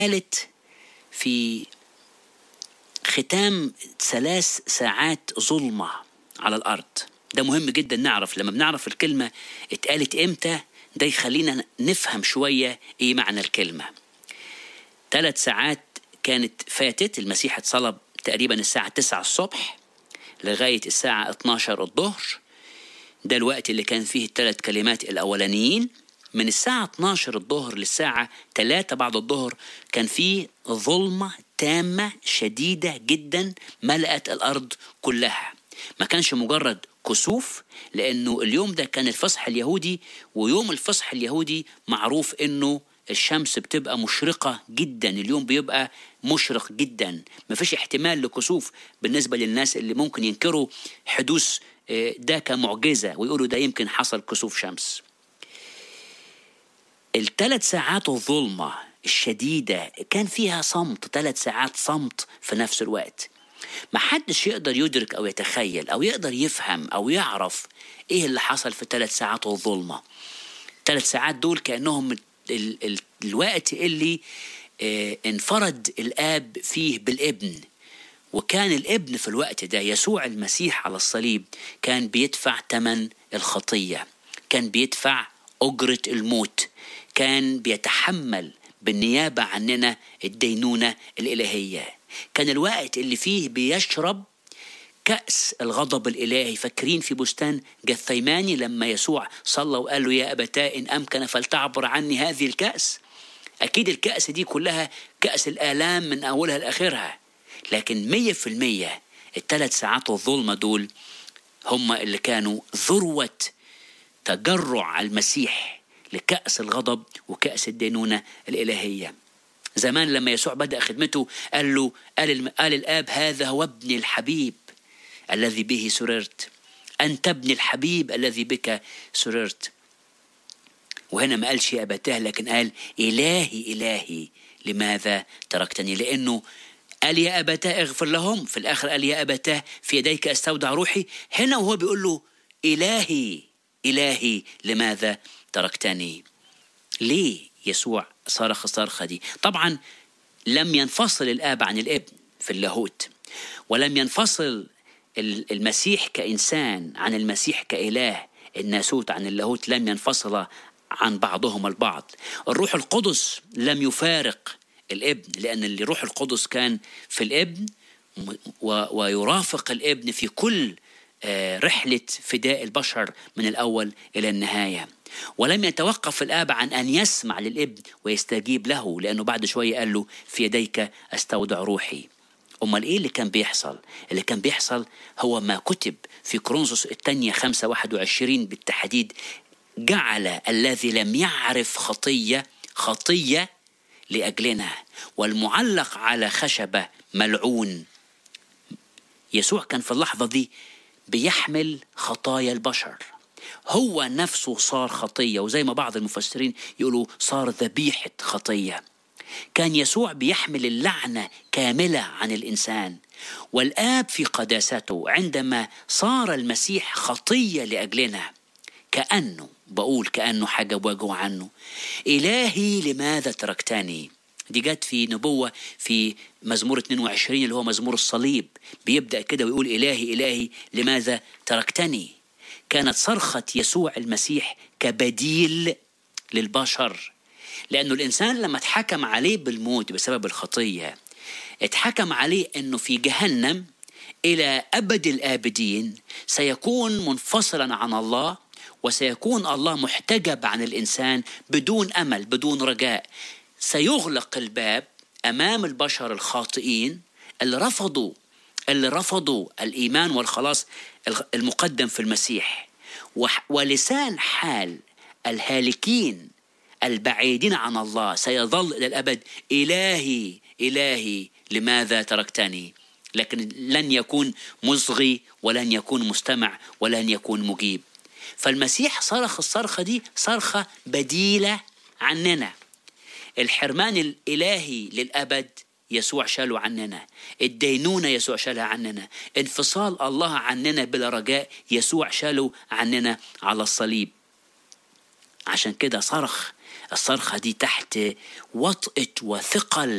قالت في ختام ثلاث ساعات ظلمة على الأرض ده مهم جدا نعرف لما بنعرف الكلمة اتقالت امتى ده يخلينا نفهم شوية ايه معنى الكلمة ثلاث ساعات كانت فاتت المسيح اتصلب تقريبا الساعة 9 الصبح لغاية الساعة 12 الظهر ده الوقت اللي كان فيه الثلاث كلمات الأولانيين من الساعة 12 الظهر للساعة 3 بعد الظهر كان فيه ظلمة تامة شديدة جدا ملأت الأرض كلها ما كانش مجرد كسوف لأنه اليوم ده كان الفصح اليهودي ويوم الفصح اليهودي معروف أنه الشمس بتبقى مشرقة جدا اليوم بيبقى مشرق جدا مفيش احتمال لكسوف بالنسبة للناس اللي ممكن ينكروا حدوث ده كمعجزة ويقولوا ده يمكن حصل كسوف شمس الثلاث ساعات الظلمة الشديدة كان فيها صمت ثلاث ساعات صمت في نفس الوقت ما حدش يقدر يدرك أو يتخيل أو يقدر يفهم أو يعرف إيه اللي حصل في ثلاث ساعات الظلمة ثلاث ساعات دول كأنهم ال ال الوقت اللي اه انفرد الآب فيه بالابن وكان الابن في الوقت ده يسوع المسيح على الصليب كان بيدفع ثمن الخطية كان بيدفع أجرة الموت كان بيتحمل بالنيابة عننا الدينونة الإلهية كان الوقت اللي فيه بيشرب كأس الغضب الإلهي فاكرين في بستان جثيماني لما يسوع صلى وقال له يا أبتاه إن أمكن فلتعبر عني هذه الكأس أكيد الكأس دي كلها كأس الآلام من أولها لآخرها لكن مية في المية الثلاث ساعات الظلمة دول هم اللي كانوا ذروة تجرع المسيح لكأس الغضب وكأس الدينونة الإلهية زمان لما يسوع بدأ خدمته قال له قال, قال الآب هذا هو ابني الحبيب الذي به سررت أنت ابن الحبيب الذي بك سررت وهنا ما قالش يا أبتاه لكن قال إلهي إلهي لماذا تركتني لأنه قال يا أبتاه اغفر لهم في الآخر قال يا أبتاه في يديك أستودع روحي هنا وهو بيقول له إلهي إلهي لماذا تركتني ليه يسوع صرخ الصرخة دي طبعا لم ينفصل الآب عن الابن في اللاهوت ولم ينفصل المسيح كإنسان عن المسيح كإله الناسوت عن اللاهوت لم ينفصل عن بعضهم البعض الروح القدس لم يفارق الابن لأن الروح القدس كان في الابن ويرافق الابن في كل رحلة فداء البشر من الأول إلى النهاية ولم يتوقف الآب عن أن يسمع للابن ويستجيب له لأنه بعد شوية قال له في يديك أستودع روحي أمال إيه اللي كان بيحصل؟ اللي كان بيحصل هو ما كتب في كرونسوس الثانية 5 21 بالتحديد جعل الذي لم يعرف خطية خطية لأجلنا والمعلق على خشبة ملعون يسوع كان في اللحظة دي بيحمل خطايا البشر هو نفسه صار خطية وزي ما بعض المفسرين يقولوا صار ذبيحة خطية كان يسوع بيحمل اللعنة كاملة عن الإنسان والآب في قداسته عندما صار المسيح خطية لأجلنا كأنه بقول كأنه حاجة بوجهه عنه إلهي لماذا تركتني دي جت في نبوة في مزمور 22 اللي هو مزمور الصليب بيبدأ كده ويقول إلهي إلهي لماذا تركتني كانت صرخة يسوع المسيح كبديل للبشر لأنه الإنسان لما اتحكم عليه بالموت بسبب الخطية اتحكم عليه أنه في جهنم إلى أبد الآبدين سيكون منفصلا عن الله وسيكون الله محتجب عن الإنسان بدون أمل بدون رجاء سيغلق الباب أمام البشر الخاطئين اللي رفضوا اللي رفضوا الإيمان والخلاص المقدم في المسيح ولسان حال الهالكين البعيدين عن الله سيظل إلى الأبد إلهي إلهي لماذا تركتني لكن لن يكون مصغي ولن يكون مستمع ولن يكون مجيب فالمسيح صرخ الصرخة دي صرخة بديلة عننا الحرمان الإلهي للأبد يسوع شاله عننا الدينونة يسوع شالها عننا انفصال الله عننا بلا رجاء يسوع شاله عننا على الصليب عشان كده صرخ الصرخة دي تحت وطأة وثقل